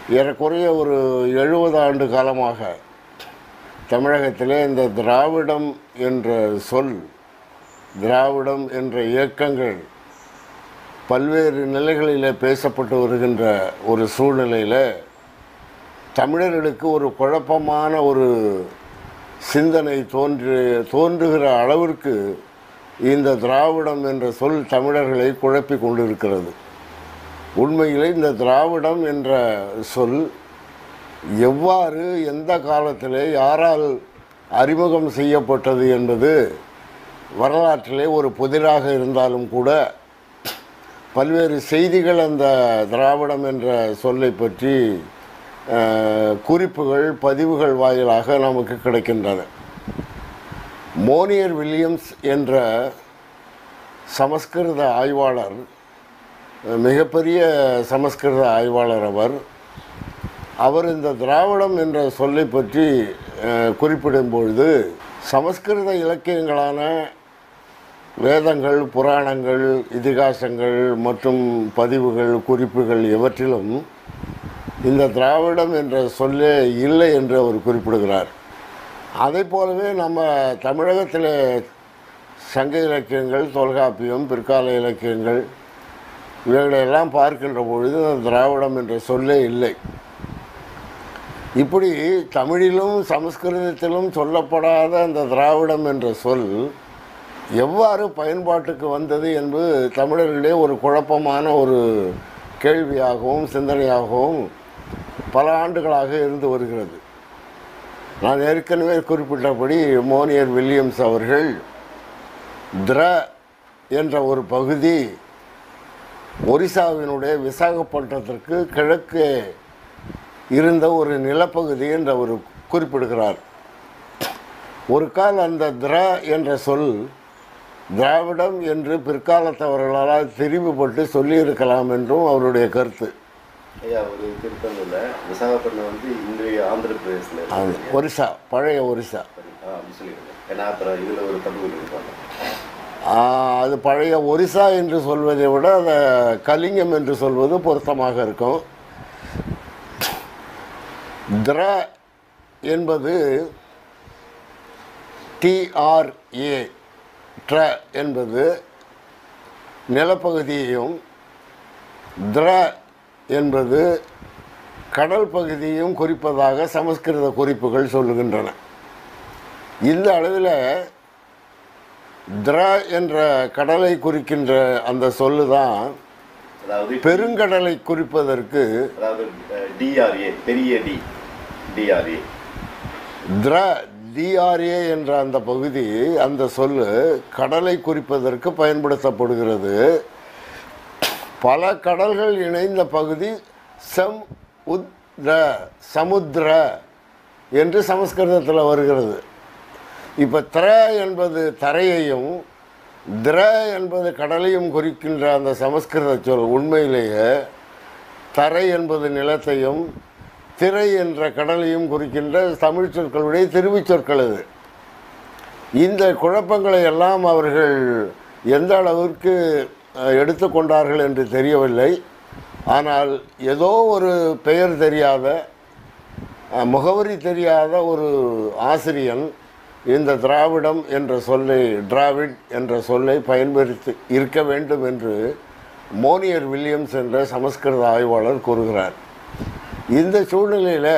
ஏறக்குறைய ஒரு எழுபது ஆண்டு காலமாக தமிழகத்திலே இந்த திராவிடம் என்ற சொல் திராவிடம் என்ற இயக்கங்கள் பல்வேறு நிலைகளில் பேசப்பட்டு வருகின்ற ஒரு சூழ்நிலையில் தமிழர்களுக்கு ஒரு குழப்பமான ஒரு சிந்தனை தோன்று தோன்றுகிற அளவிற்கு இந்த திராவிடம் என்ற சொல் தமிழர்களை குழப்பி கொண்டிருக்கிறது உண்மையிலே இந்த திராவிடம் என்ற சொல் எவ்வாறு எந்த காலத்திலே யாரால் அறிமுகம் செய்யப்பட்டது என்பது வரலாற்றிலே ஒரு புதிராக இருந்தாலும் கூட பல்வேறு செய்திகள் அந்த திராவிடம் என்ற சொல்லை பற்றி அஹ், குறிப்புகள் பதிவுகள் வாயிலாக நமக்கு கிடைக்கின்றன மோனியர் வில்லியம்ஸ் என்ற சமஸ்கிருத ஆய்வாளர் மிகப்பெரிய சமஸ்கிருத ஆய்வாளர் அவர் அவர் இந்த திராவிடம் என்ற சொல்லை பற்றி அஹ், குறிப்பிடும்பொழுது சமஸ்கிருத இலக்கியங்களான வேதங்கள் புராணங்கள் இதிகாசங்கள் மற்றும் பதிவுகள் குறிப்புகள் எவற்றிலும் இந்த திராவிடம் என்ற சொல்லே இல்லை என்று அவர் குறிப்பிடுகிறார் அதை போலவே நம்ம தமிழகத்தில் சங்க இலக்கியங்கள் தொல்காப்பியம் பிற்கால இலக்கியங்கள் இவைகளெல்லாம் பார்க்கின்ற பொழுது அந்த திராவிடம் என்ற சொல்லே இல்லை இப்படி தமிழிலும் சமஸ்கிருதத்திலும் சொல்லப்படாத அந்த திராவிடம் என்ற சொல் எவ்வாறு பயன்பாட்டுக்கு வந்தது என்பது தமிழர்களிடையே ஒரு குழப்பமான ஒரு கேள்வியாகவும் சிந்தனையாகவும் பல ஆண்டுகளாக இருந்து வருகிறது நான் ஏற்கனவே குறிப்பிட்டபடி மோனியர் வில்லியம்ஸ் அவர்கள் திர என்ற ஒரு பகுதி ஒரிசாவினுடைய விசாகப்பட்டினத்திற்கு கிழக்கே இருந்த ஒரு நிலப்பகுதி என்று அவர் குறிப்பிடுகிறார் ஒரு கால் அந்த திர என்ற சொல் திராவிடம் என்று பிற்காலத்தவர்களால் தெரிவுபட்டு சொல்லியிருக்கலாம் என்றும் அவருடைய கருத்து ஐயா ஒரு திருத்தம் இல்லை விசாகப்பட்டினம் வந்து இன்றைய ஆந்திர பிரதேசில் அது இருக்கு ஒரிசா பழைய ஒரிசா ஆ, அப்படி சொல்லிடுங்க ஏன்னா அப்புறம் இதில் ஒரு தப்பு இருப்பாங்க ஆ, அது பழைய ஒரிசா என்று சொல்வதை விட அதை கலிங்கம் என்று சொல்வது பொருத்தமாக இருக்கும் திர என்பது டிஆர்ஏ ட்ர என்பது நிலப்பகுதியையும் திர என்பது கடல் பகுதியையும் குறிப்பதாக சமஸ்கிருத குறிப்புகள் சொல்லுகின்றன இந்த அளவில் திர என்ற கடலை குறிக்கின்ற அந்த சொல்லு தான் அதாவது பெருங்கடலை குறிப்பதற்கு அதாவது டிஆர்ஏ பெரிய டி டிஆர்ஏ திர டிஆர்ஏ என்ற அந்த பகுதி அந்த சொல்லு கடலை குறிப்பதற்கு பயன்படுத்தப்படுகிறது பல கடல்கள் இணைந்த பகுதி சம் உத்ர சமுத்திர என்று சமஸ்கிருதத்தில் வருகிறது இப்போ திர என்பது தரையையும் திர என்பது கடலையும் குறிக்கின்ற அந்த சமஸ்கிருத சொல் உண்மையிலேயே தரை என்பது நிலத்தையும் திரை என்ற கடலையும் குறிக்கின்ற தமிழ் சொற்களுடைய திருவிச் சொற்கள் இது இந்த குழப்பங்களை எல்லாம் அவர்கள் எந்த அளவிற்கு அஹ், எடுத்துக்கொண்டார்கள் என்று தெரியவில்லை ஆனால் ஏதோ ஒரு பெயர் தெரியாத அஹ், முகவரி தெரியாத ஒரு ஆசிரியன் இந்த திராவிடம் என்ற சொல்லை டிராவிட் என்ற சொல்லை பயன்படுத்தி இருக்க வேண்டும் என்று மோனியர் வில்லியம்ஸ் என்ற சமஸ்கிருத ஆய்வாளர் கூறுகிறார் இந்த சூழ்நிலையில்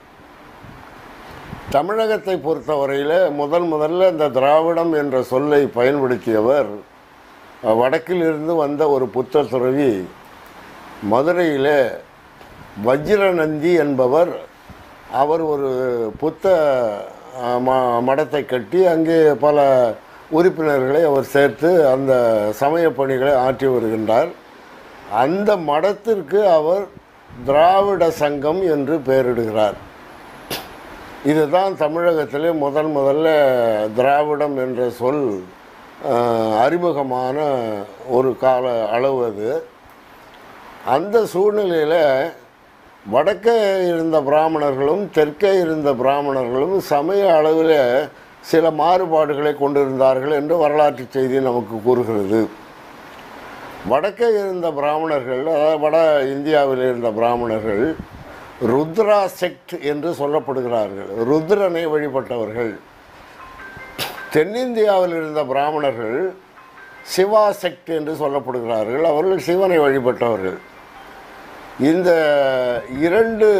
தமிழகத்தை பொறுத்தவரையில் முதல் முதல்ல இந்த திராவிடம் என்ற சொல்லை பயன்படுத்தியவர் அஹ், வடக்கிலிருந்து வந்த ஒரு புத்த துறவி மதுரையில் வஜ்ரநந்தி என்பவர் அவர் ஒரு புத்த அஹ், ம மடத்தை கட்டி அங்கே பல உறுப்பினர்களை அவர் சேர்த்து அந்த சமய பணிகளை ஆற்றி வருகின்றார் அந்த மடத்திற்கு அவர் திராவிட சங்கம் என்று பெயரிடுகிறார் இதுதான் தமிழகத்திலே முதல் முதல்ல திராவிடம் என்ற சொல் அஹ், அறிமுகமான ஒரு கால அளவு அது அந்த சூழ்நிலையில் வடக்கே இருந்த பிராமணர்களும் தெற்கே இருந்த பிராமணர்களும் சமய அளவில் சில மாறுபாடுகளை கொண்டிருந்தார்கள் என்று வரலாற்று செய்தி நமக்கு கூறுகிறது வடக்கே இருந்த பிராமணர்கள் அதாவது வட இந்தியாவில் இருந்த பிராமணர்கள் ருத்ரா செக்ட் என்று சொல்லப்படுகிறார்கள் ருத்ரனை வழிபட்டவர்கள் தென்னிந்தியாவில் இருந்த பிராமணர்கள் சிவா செக்ட் என்று சொல்லப்படுகிறார்கள் அவர்கள் சிவனை வழிபட்டவர்கள் இந்த இரண்டு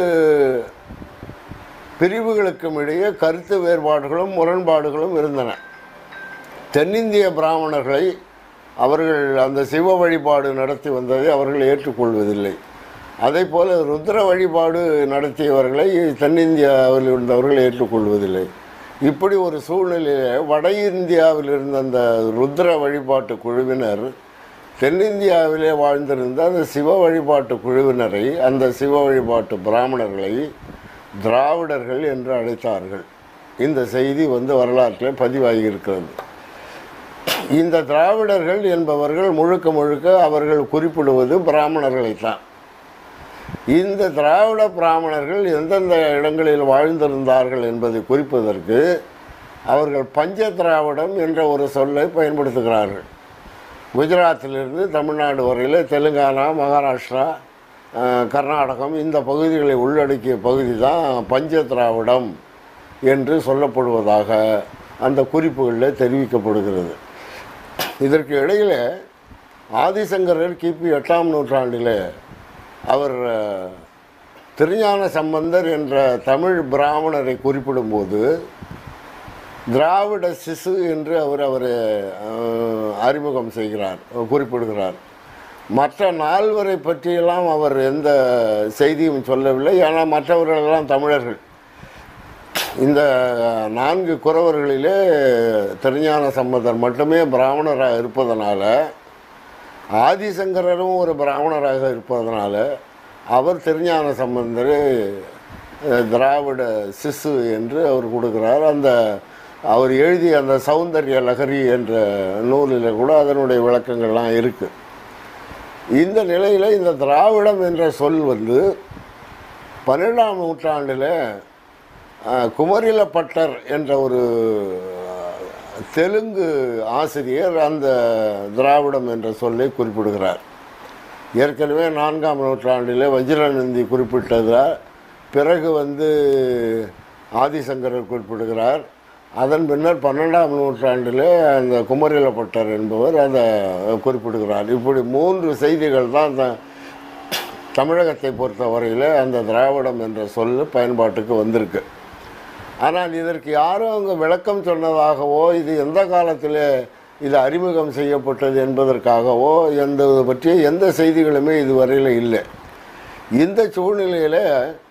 பிரிவுகளுக்கும் இடையே கருத்து வேறுபாடுகளும் முரண்பாடுகளும் இருந்தன தென்னிந்திய பிராமணர்களை அவர்கள் அந்த சிவ வழிபாடு நடத்தி வந்ததை அவர்கள் ஏற்றுக்கொள்வதில்லை அதே போல ருத்ர வழிபாடு நடத்தியவர்களை தென்னிந்தியாவில் இருந்தவர்கள் ஏற்றுக்கொள்வதில்லை இப்படி ஒரு சூழ்நிலையில் வட இந்தியாவில் இருந்த அந்த ருத்ர வழிபாட்டு குழுவினர் தென்னிந்தியாவிலே வாழ்ந்திருந்த அந்த சிவ வழிபாட்டு குழுவினரை அந்த சிவ வழிபாட்டு பிராமணர்களை திராவிடர்கள் என்று அழைத்தார்கள் இந்த செய்தி வந்து வரலாற்றில் பதிவாகி இருக்கிறது இந்த திராவிடர்கள் என்பவர்கள் முழுக்க முழுக்க அவர்கள் குறிப்பிடுவது பிராமணர்களைத்தான் இந்த திராவிட பிராமணர்கள் எந்தெந்த இடங்களில் வாழ்ந்திருந்தார்கள் என்பதை குறிப்பதற்கு அவர்கள் பஞ்ச திராவிடம் என்ற ஒரு சொல்லை பயன்படுத்துகிறார்கள் குஜராத்திலிருந்து தமிழ்நாடு வரையில் தெலுங்கானா மகாராஷ்டிரா அஹ், கர்நாடகம் இந்த பகுதிகளை உள்ளடக்கிய பகுதி தான் பஞ்ச திராவிடம் என்று சொல்லப்படுவதாக அந்த குறிப்புகளில் தெரிவிக்கப்படுகிறது இதற்கு இடையில் ஆதிசங்கரர் கிபி எட்டாம் நூற்றாண்டில் அவர் அஹ், திருஞான சம்பந்தர் என்ற தமிழ் பிராமணரை குறிப்பிடும்போது திராவிட சிசு என்று அவர் அவர் அறிமுகம் செய்கிறார் குறிப்பிடுகிறார் மற்ற நால்வரை பற்றியெல்லாம் அவர் எந்த செய்தியும் சொல்லவில்லை ஏன்னா மற்றவர்களெல்லாம் தமிழர்கள் இந்த நான்கு குறவர்களிலே திருஞான சம்பந்தர் மட்டுமே பிராமணராக இருப்பதனால ஆதிசங்கரரும் ஒரு பிராமணராக இருப்பதனால அவர் திருஞான சம்பந்தர் அஹ், திராவிட சிசு என்று அவர் கொடுக்கிறார் அந்த அவர் எழுதிய அந்த சௌந்தர்ய லகரி என்ற நூலில் கூட அதனுடைய விளக்கங்கள்லாம் இருக்குது இந்த நிலையில் இந்த திராவிடம் என்ற சொல் வந்து பன்னெண்டாம் நூற்றாண்டில் அஹ், குமரில பட்டர் என்ற ஒரு அஹ், தெலுங்கு ஆசிரியர் அந்த திராவிடம் என்ற சொல்லை குறிப்பிடுகிறார் ஏற்கனவே நான்காம் நூற்றாண்டில் வஜ்ரானந்தி குறிப்பிட்டதா பிறகு வந்து ஆதிசங்கரர் குறிப்பிடுகிறார் அதன் பின்னர் பன்னெண்டாம் நூற்றாண்டில் அந்த குமரில பட்டர் என்பவர் அதை குறிப்பிடுகிறார் இப்படி மூன்று செய்திகள் தான் அந்த தமிழகத்தை பொறுத்தவரையில் அந்த திராவிடம் என்ற சொல் பயன்பாட்டுக்கு வந்திருக்கு ஆனால் இதற்கு யாரும் அங்கே விளக்கம் சொன்னதாகவோ இது எந்த காலத்தில் இது அறிமுகம் செய்யப்பட்டது என்பதற்காகவோ எந்த இது பற்றிய எந்த செய்திகளுமே இதுவரையில் இல்லை இந்த சூழ்நிலையில்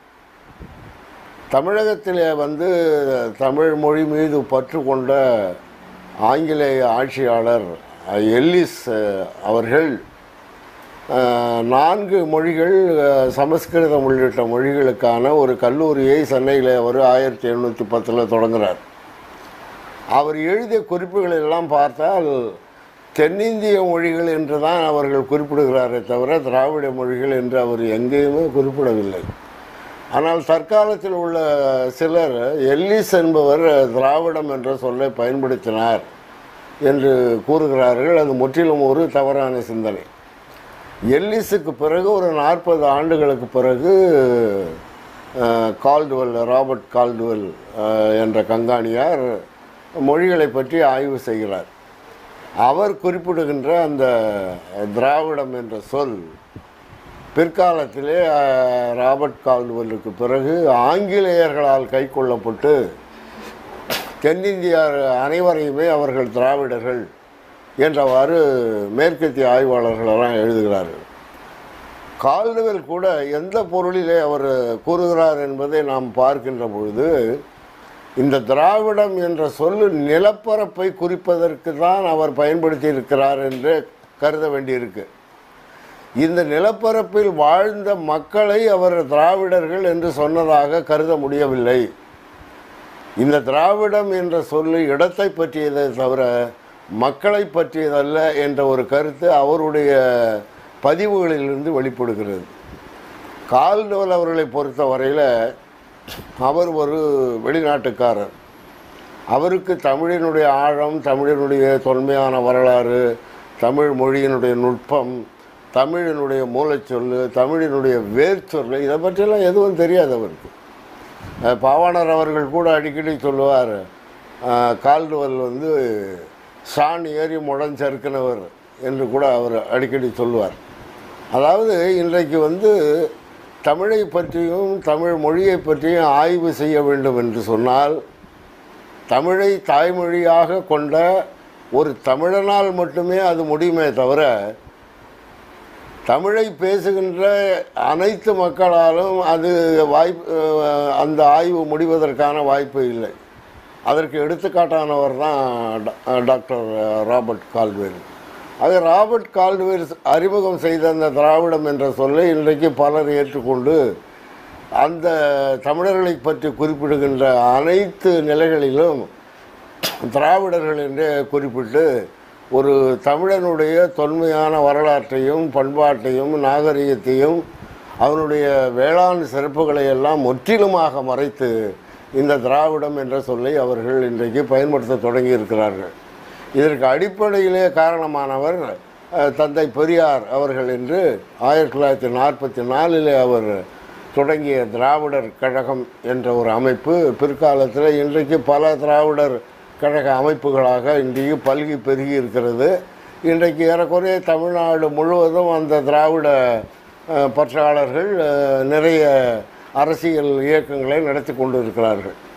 தமிழகத்தில் வந்து தமிழ் மொழி மீது பற்று கொண்ட ஆங்கிலேய ஆட்சியாளர் எல்லிஸ் அவர்கள் அஹ், நான்கு மொழிகள் அஹ், சமஸ்கிருதம் உள்ளிட்ட மொழிகளுக்கான ஒரு கல்லூரியை சென்னையில் அவர் ஆயிரத்தி எழுநூற்றி பத்தில் தொடங்குகிறார் அவர் எழுதிய குறிப்புகள் எல்லாம் பார்த்தால் தென்னிந்திய மொழிகள் என்று தான் அவர்கள் குறிப்பிடுகிறாரே தவிர திராவிட மொழிகள் என்று அவர் எங்கேயுமே குறிப்பிடவில்லை ஆனால் தற்காலத்தில் உள்ள சிலர் எல்லிஸ் என்பவர் திராவிடம் என்ற சொல்லை பயன்படுத்தினார் என்று கூறுகிறார்கள் அது முற்றிலும் ஒரு தவறான சிந்தனை எல்லிஸுக்கு பிறகு ஒரு நாற்பது ஆண்டுகளுக்கு பிறகு அஹ், கால்டுவெல் ராபர்ட் கால்டுவெல் அஹ், என்ற கங்காணியார் மொழிகளை பற்றி ஆய்வு செய்கிறார் அவர் குறிப்பிடுகின்ற அந்த திராவிடம் என்ற சொல் பிற்காலத்திலே அஹ், ராபர்ட் கால்டுவெல்லுக்கு பிறகு ஆங்கிலேயர்களால் கைக்கொள்ளப்பட்டு தென்னிந்தியார் அனைவரையுமே அவர்கள் திராவிடர்கள் என்றவாறு மேற்கத்திய ஆய்வாளர்களெல்லாம் எழுதுகிறார்கள் கால்டுவெல் கூட எந்த பொருளிலே அவர் கூறுகிறார் என்பதை நாம் பார்க்கின்ற பொழுது இந்த திராவிடம் என்ற சொல் நிலப்பரப்பை குறிப்பதற்கு தான் அவர் பயன்படுத்தி இருக்கிறார் என்று கருத வேண்டியிருக்கு இந்த நிலப்பரப்பில் வாழ்ந்த மக்களை அவர் திராவிடர்கள் என்று சொன்னதாக கருத முடியவில்லை இந்த திராவிடம் என்ற சொல்லு இடத்தை பற்றியதை தவிர மக்களை பற்றியதல்ல என்ற ஒரு கருத்து அவருடைய பதிவுகளிலிருந்து வெளிப்படுகிறது கால்டோல் அவர்களை பொறுத்த வரையில் அவர் ஒரு வெளிநாட்டுக்காரர் அவருக்கு தமிழினுடைய ஆழம் தமிழினுடைய தொன்மையான வரலாறு தமிழ் மொழியினுடைய நுட்பம் தமிழினுடைய மூலச்சொல் தமிழினுடைய வேர்ச்சொல் இதை பற்றியெல்லாம் எதுவும் தெரியாது அவருக்கு அஹ் பாவாணர் அவர்கள் கூட அடிக்கடி சொல்லுவார் அஹ் கால்டுவல் வந்து சான் ஏறி முடஞ்சறுக்கினவர் என்று கூட அவர் அடிக்கடி சொல்லுவார் அதாவது இன்றைக்கு வந்து தமிழை பற்றியும் தமிழ் மொழியை பற்றியும் ஆய்வு செய்ய வேண்டும் என்று சொன்னால் தமிழை தாய்மொழியாக கொண்ட ஒரு தமிழனால் மட்டுமே அது முடியுமே தவிர தமிழை பேசுகின்ற அனைத்து மக்களாலும் அது வாய்ப்பு அஹ், அந்த ஆய்வு முடிவதற்கான வாய்ப்பு இல்லை அதற்கு எடுத்துக்காட்டானவர் தான் டா- டாக்டர் ராபர்ட் கால்வேல் அது ராபர்ட் கால்வேல் அறிமுகம் செய்த அந்த திராவிடம் என்ற சொல்லை இன்றைக்கு பலர் ஏற்றுக்கொண்டு அந்த தமிழர்களை பற்றி குறிப்பிடுகின்ற அனைத்து நிலைகளிலும் திராவிடர்கள் என்றே குறிப்பிட்டு ஒரு தமிழனுடைய தொன்மையான வரலாற்றையும் பண்பாட்டையும் நாகரிகத்தையும் அவனுடைய வேளாண் சிறப்புகளை எல்லாம் முற்றிலுமாக மறைத்து இந்த திராவிடம் என்ற சொல்லை அவர்கள் இன்றைக்கு பயன்படுத்த தொடங்கி இருக்கிறார்கள் இதற்கு அடிப்படையிலே காரணமானவர் அஹ், தந்தை பெரியார் அவர்கள் என்று ஆயிரத்தி தொள்ளாயிரத்தி நாற்பத்தி நாலிலே அவர் தொடங்கிய திராவிடர் கழகம் என்ற ஒரு அமைப்பு பிற்காலத்தில் இன்றைக்கு பல திராவிடர் கழக அமைப்புகளாக இன்றைக்கு பல்கி பெருகி இருக்கிறது இன்றைக்கு ஏறக்குறைய தமிழ்நாடு முழுவதும் அந்த திராவிட அஹ், பற்றாளர்கள் அஹ், நிறைய அரசியல் இயக்கங்களை நடத்தி கொண்டு இருக்கிறார்கள்